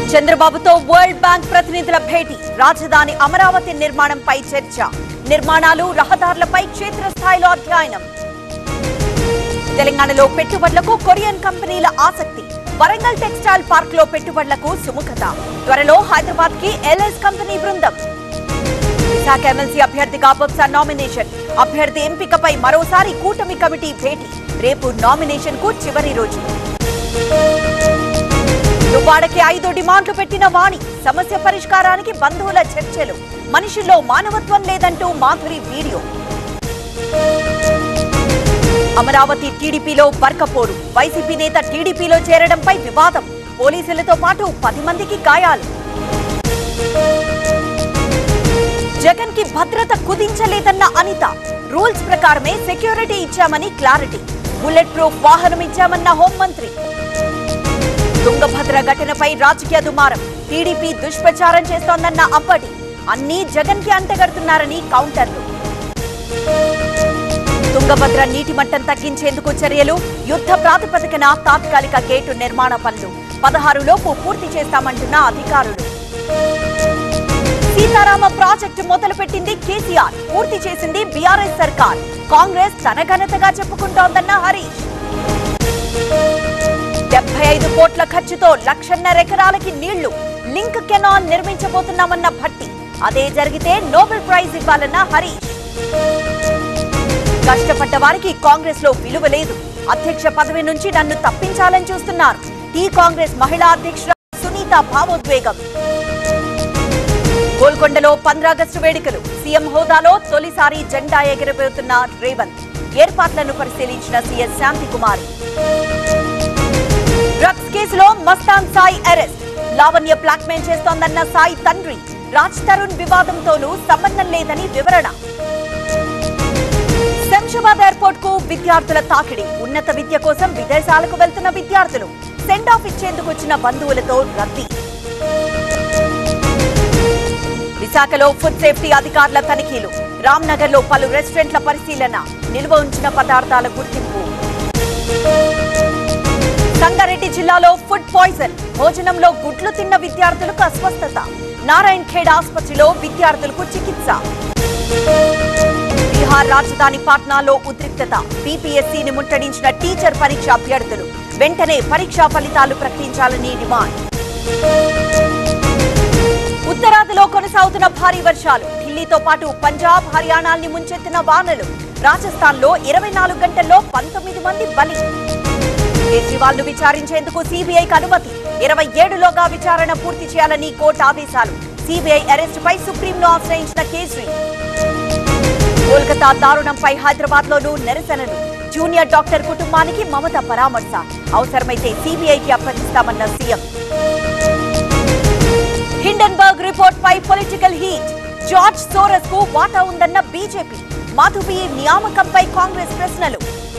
చంద్రబాబుతో world bank ప్రతినిధుల భేటీ రాజధాని అమరావతి నిర్మాణంపై చర్చ నిర్మాణాలు రహదారులపై క్షేత్రస్థాయిలో అధ్యయనం తెలంగాణలో పెట్టుబడులకు కొరియన్ కంపెనీల ఆసక్తి వరంగల్ టెక్స్టైల్ పార్క్ లో పెట్టుబడులకు సుముఖత త్వరలో హైదరాబాద్ కి ఎల్ఎస్ కంపెనీ బృందం విశాఖ ఎమ్మెల్సీ అభ్యర్థిగా బొత్స నామినేషన్ అభ్యర్థి ఎంపికపై మరోసారి కూటమి కమిటీ భేటీ రేపు నామినేషన్ కు చివరి రోజు దువ్వాడకి ఐదు డిమాండ్లు పెట్టిన వాణి సమస్య పరిష్కారానికి బంధువుల చర్చలు మనిషిలో మానవత్వం లేదంటూ మాధురి వీడియో అమరావతి టీడీపీలో బర్కపోరు వైసీపీ నేత టీడీపీలో చేరడంపై వివాదం పోలీసులతో పాటు పది మందికి గాయాలు జగన్ కి భద్రత కుదించలేదన్న అనిత రూల్స్ ప్రకారమే సెక్యూరిటీ ఇచ్చామని క్లారిటీ బుల్లెట్ ప్రూఫ్ వాహనం ఇచ్చామన్న హోంమంత్రి తుంగభద్ర ఘటనపై రాజకీయ దుమారం టీడీపీ దుష్ప్రచారం చేస్తోందన్న అప్పటి అన్నీ జగన్ కి అంటగడుతున్నారని కౌంటర్లు తుంగభద్ర నీటి మట్టం తగ్గించేందుకు చర్యలు యుద్ధ ప్రాతిపదికన తాత్కాలిక గేటు నిర్మాణ పనులు పదహారు లోపు పూర్తి చేస్తామంటున్న అధికారులు సీతారామ ప్రాజెక్టు మొదలుపెట్టింది కేసీఆర్ పూర్తి చేసింది బీఆర్ఎస్ సర్కార్ కాంగ్రెస్ తన ఘనతగా చెప్పుకుంటోందన్న హరీష్ డెబ్బై ఐదు కోట్ల ఖర్చుతో లక్షన్నర ఎకరాలకి నీళ్లు లింక్ కెనాల్ నిర్మించబోతున్నామన్న భట్టి అదే జరిగితే నోబెల్ ప్రైజ్ ఇవ్వాలన్న హరీష్ కష్టపడ్డ వారికి కాంగ్రెస్ లో విలువ లేదు అధ్యక్ష పదవి నుంచి నన్ను తప్పించాలని చూస్తున్నారు టీ కాంగ్రెస్ మహిళా అధ్యక్షురాలు సునీత భావోద్వేగం గోల్కొండలో పంద్రాగస్టు వేడుకలు సీఎం హోదాలో తొలిసారి జెండా ఎగిరబోతున్న రేవంత్ ఏర్పాట్లను పరిశీలించిన సీఎస్ శాంతి కుమారి డ్రగ్స్ కేసులో మస్తాన్ సాయి అరెస్ట్ లావణ్య బ్లాక్మెయిల్ చేస్తోందన్న సాయి తండ్రి రాజ్ తరుణ్ వివాదంతోనూ సంబంధం లేదని వివరణ శంషాబాద్ ఎయిర్పోర్ట్ కు విద్యార్థుల తాకిడి ఉన్నత విద్య కోసం విదేశాలకు వెళ్తున్న విద్యార్థులు సెండ్ ఆఫ్ ఇచ్చేందుకు వచ్చిన బంధువులతో రద్దీ విశాఖలో ఫుడ్ సేఫ్టీ అధికారుల తనిఖీలు రామ్నగర్ లో పలు రెస్టారెంట్ల పరిశీలన నిల్వ ఉంచిన పదార్థాల గుర్తింపు సంగారెడ్డి జిల్లాలో ఫుడ్ పాయిజన్ భోజనంలో గుడ్లు తిన్న విద్యార్థులకు అస్వస్థత నారాయణ్ ఖేడ్ ఆసుపత్రిలో విద్యార్థులకు చికిత్స బీహార్ రాజధాని పాట్నాలో ఉద్రిక్తత బీపీఎస్సీని ముట్టడించిన టీచర్ పరీక్ష అభ్యర్థులు వెంటనే పరీక్షా ఫలితాలు ప్రకటించాలని డిమాండ్ ఉత్తరాదిలో కొనసాగుతున్న భారీ వర్షాలు ఢిల్లీతో పాటు పంజాబ్ హర్యానాల్ని ముంచెత్తిన వానలు రాజస్థాన్ లో ఇరవై నాలుగు గంటల్లో పంతొమ్మిది మంది బలి కేజ్రీవాల్ ను విచారించేందుకు సిబిఐకి అనుమతి ఇరవై ఏడులోగా విచారణ పూర్తి చేయాలని కోర్టు ఆదేశాలు సిబిఐ అరెస్టు పై సుప్రీంను ఆశ్రయించిన కేజ్రీ కోల్కతా దారుణంపై హైదరాబాద్ లోనూ నిరసనలు జూనియర్ డాక్టర్ కుటుంబానికి మమత పరామర్శ అవసరమైతే సిబిఐకి అప్పగిస్తామన్న సీఎం హిండెన్బర్గ్ రిపోర్ట్ పై పొలిటికల్ హీట్ జార్జ్ సోరస్ కు వాటా ఉందన్న బీజేపీ మాధుబీ నియామకంపై కాంగ్రెస్ ప్రశ్నలు